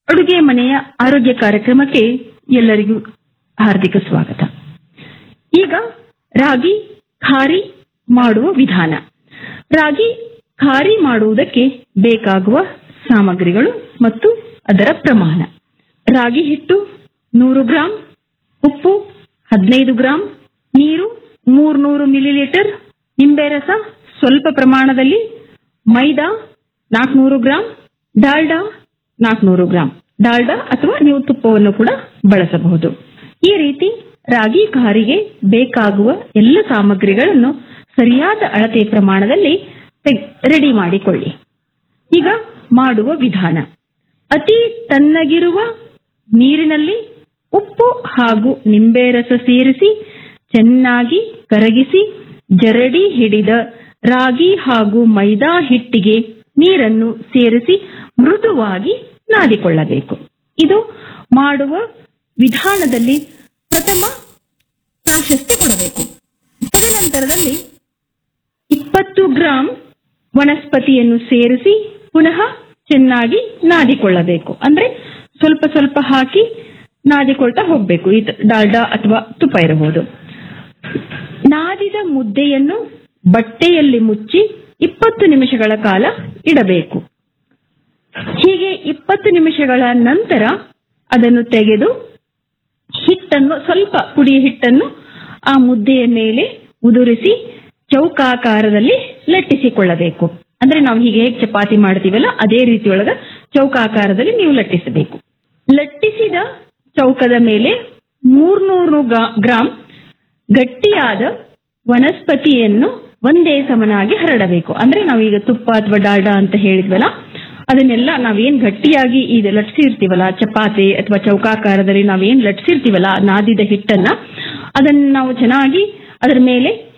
ಅಡುಗೆ ಮನೆಯ ಆರೋಗ್ಯ ಕಾರ್ಯಕ್ರಮಕ್ಕೆ ಎಲ್ಲರಿಗೂ ಹಾರ್ದಿಕ ಸ್ವಾಗತ ಈಗ ರಾಗಿ ಖಾರಿ ಮಾಡುವ ವಿಧಾನ ರಾಗಿ ಖಾರಿ ಮಾಡುವುದಕ್ಕೆ ಬೇಕಾಗುವ ಸಾಮಗ್ರಿಗಳು ಮತ್ತು ಅದರ ಪ್ರಮಾಣ ರಾಗಿ ಹಿಟ್ಟು ನೂರು ಗ್ರಾಂ ಉಪ್ಪು ಹದಿನೈದು ಗ್ರಾಂ ನೀರು ಮೂರ್ನೂರು ಮಿಲಿಲೀಟರ್ ನಿಂಬೆ ರಸ ಸ್ವಲ್ಪ ಪ್ರಮಾಣದಲ್ಲಿ ಮೈದಾ ನಾಲ್ಕುನೂರು ಗ್ರಾಂ ಡಾಲ್ಡಾ ನಾಲ್ಕುನೂರು ಗ್ರಾಂ ಡಾಲ್ಡಾ ಅಥವಾ ನೀವು ತುಪ್ಪವನ್ನು ಕೂಡ ಬಳಸಬಹುದು ಈ ರೀತಿ ರಾಗಿ ಖಾರಿಗೆ ಬೇಕಾಗುವ ಎಲ್ಲ ಸಾಮಗ್ರಿಗಳನ್ನು ಸರಿಯಾದ ಅಳತೆ ಪ್ರಮಾಣದಲ್ಲಿ ರೆಡಿ ಮಾಡಿಕೊಳ್ಳಿ ಈಗ ಮಾಡುವ ವಿಧಾನ ಅತಿ ತಣ್ಣಗಿರುವ ನೀರಿನಲ್ಲಿ ಉಪ್ಪು ಹಾಗೂ ನಿಂಬೆ ರಸ ಸೇರಿಸಿ ಚೆನ್ನಾಗಿ ಕರಗಿಸಿ ಜರಡಿ ಹಿಡಿದ ರಾಗಿ ಹಾಗೂ ಮೈದಾ ಹಿಟ್ಟಿಗೆ ನೀರನ್ನು ಸೇರಿಸಿ ಮೃದುವಾಗಿ ನಾದಿಕೊಳ್ಳಬೇಕು ಇದು ಮಾಡುವ ವಿಧಾನದಲ್ಲಿ ಪ್ರಥಮ ಪ್ರಾಶಸ್ತ್ಯ ಕೊಡಬೇಕು ತದನಂತರದಲ್ಲಿ ಇಪ್ಪತ್ತು ಗ್ರಾಂ ವನಸ್ಪತಿಯನ್ನು ಸೇರಿಸಿ ಪುನಃ ಚೆನ್ನಾಗಿ ನಾದಿಕೊಳ್ಳಬೇಕು ಅಂದ್ರೆ ಸ್ವಲ್ಪ ಸ್ವಲ್ಪ ಹಾಕಿ ನಾದಿಕೊಳ್ತಾ ಹೋಗ್ಬೇಕು ಇದು ಡಾಲ್ಡಾ ಅಥವಾ ತುಪ್ಪ ಇರಬಹುದು ನಾದಿದ ಮುದ್ದೆಯನ್ನು ಬಟ್ಟೆಯಲ್ಲಿ ಮುಚ್ಚಿ ಇಪ್ಪತ್ತು ನಿಮಿಷಗಳ ಕಾಲ ಇಡಬೇಕು ಹೀಗೆ ಇಪ್ಪತ್ತು ನಿಮಿಷಗಳ ನಂತರ ಅದನ್ನು ತೆಗೆದು ಹಿಟ್ಟನ್ನು ಸ್ವಲ್ಪ ಪುಡಿ ಹಿಟ್ಟನ್ನು ಆ ಮುದ್ದೆಯ ಮೇಲೆ ಉದುರಿಸಿ ಚೌಕಾಕಾರದಲ್ಲಿ ಲಟ್ಟಿಸಿಕೊಳ್ಳಬೇಕು ಅಂದ್ರೆ ನಾವು ಹೀಗೆ ಹೇಗೆ ಚಪಾತಿ ಮಾಡ್ತೀವಲ್ಲ ಅದೇ ರೀತಿಯೊಳಗ ಚೌಕಾಕಾರದಲ್ಲಿ ನೀವು ಲಟ್ಟಿಸಬೇಕು ಲಟ್ಟಿಸಿದ ಚೌಕದ ಮೇಲೆ ಮೂರ್ನೂರು ಗ್ರಾಂ ಗಟ್ಟಿಯಾದ ವನಸ್ಪತಿಯನ್ನು ಒಂದೇ ಸಮನಾಗಿ ಹರಡಬೇಕು ಅಂದ್ರೆ ನಾವೀಗ ತುಪ್ಪ ಅಥವಾ ಡಾಲ್ಡಾ ಅಂತ ಹೇಳಿದ್ವಲ್ಲ ಅದನ್ನೆಲ್ಲ ನಾವೇನ್ ಗಟ್ಟಿಯಾಗಿ ಈಗ ಲಟ್ಸಿರ್ತೀವಲ್ಲ ಚಪಾತಿ ಅಥವಾ ಚೌಕಾಕಾರದಲ್ಲಿ ನಾವೇನ್ ಲಟ್ಸಿರ್ತೀವಲ್ಲ ನಾದಿದ ಹಿಟ್ಟನ್ನ ಅದನ್ನ ನಾವು ಚೆನ್ನಾಗಿ ಅದರ ಮೇಲೆ